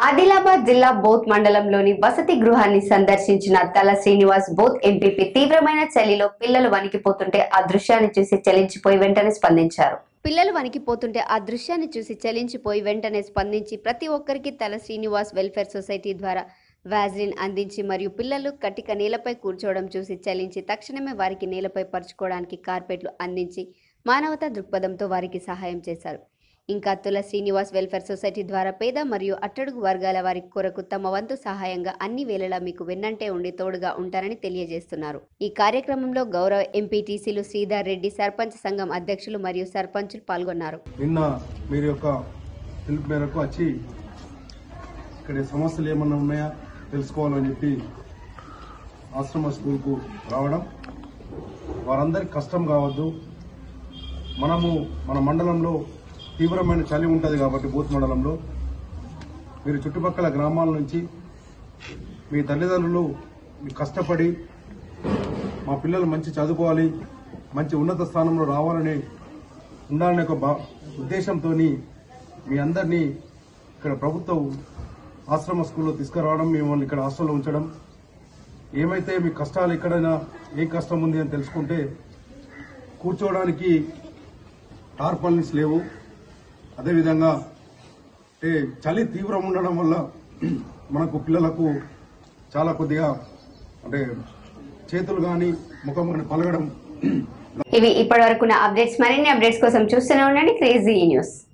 ఆదిలాబాద్ జిల్లా బోత్ మండలంలోని వసతి గృహాన్ని సందర్శించిన తల శ్రీనివాస్ బోత్ ఎంపీపీ తీవ్రమైన చలిలో పిల్లలు వణికిపోతుంటే ఆ దృశ్యాన్ని చూసి చలించిపోయి వెంటనే స్పందించారు పిల్లలు వణికిపోతుంటే ఆ దృశ్యాన్ని చూసి చలించిపోయి వెంటనే స్పందించి ప్రతి ఒక్కరికి తల శ్రీనివాస్ వెల్ఫేర్ సొసైటీ ద్వారా వ్యాజ్లిన్ అందించి మరియు పిల్లలు కటిక నేలపై కూర్చోవడం చూసి చలించి తక్షణమే వారికి నేలపై పరుచుకోవడానికి కార్పెట్లు అందించి మానవతా దృక్పథంతో వారికి సహాయం చేశారు ఇంకా తుల శ్రీనివాస్ వెల్ఫేర్ సొసైటీ ద్వారా పేద మరియు అట్టడుగు వర్గాల వారి కొరకు తమ వంతు సహాయంగా అన్ని వేళలా మీకు వెన్నంటే ఉండి తోడుగా ఉంటారని తెలియజేస్తున్నారు ఈ కార్యక్రమంలో గౌరవ ఎంపీటీసీలు శ్రీధర్ రెడ్డి సర్పంచ్ సంఘం అధ్యక్షులు మరియు సర్పంచులు పాల్గొన్నారు నిన్న మీరు యొక్క పిలుపు మేరకు వచ్చి ఇక్కడ సమస్యలు ఏమన్నా ఉన్నాయా తెలుసుకోవాలని చెప్పి ఆశ్రమ స్కూల్కు రావడం వారందరికి కష్టం కావద్దు మనము మన మండలంలో తీవ్రమైన చలి ఉంటుంది కాబట్టి బూత్ మండలంలో మీరు చుట్టుపక్కల గ్రామాల నుంచి మీ తల్లిదండ్రులు మీరు కష్టపడి మా పిల్లలు మంచి చదువుకోవాలి మంచి ఉన్నత స్థానంలో రావాలని ఉండాలనే ఒక బా- ఉద్దేశంతో మీ అందరినీ ఇక్కడ ప్రభుత్వం ఆశ్రమ స్కూల్లో తీసుకురావడం మిమ్మల్ని ఇక్కడ హాస్టల్లో ఉంచడం ఏమైతే మీ కష్టాలు ఎక్కడైనా ఏం కష్టం ఉంది అని తెలుసుకుంటే కూర్చోవడానికి టార్పల్నిస్ లేవు అదేవిధంగా అంటే చలి తీవ్రం ఉండడం వల్ల మనకు పిల్లలకు చాలా కొద్దిగా అంటే చేతులు కానీ ముఖం కానీ పలగడం ఇవి ఇప్పటి వరకున్న అప్డేట్స్ మరిన్ని అప్డేట్స్ కోసం చూస్తూనే ఉండండి క్రేజీ న్యూస్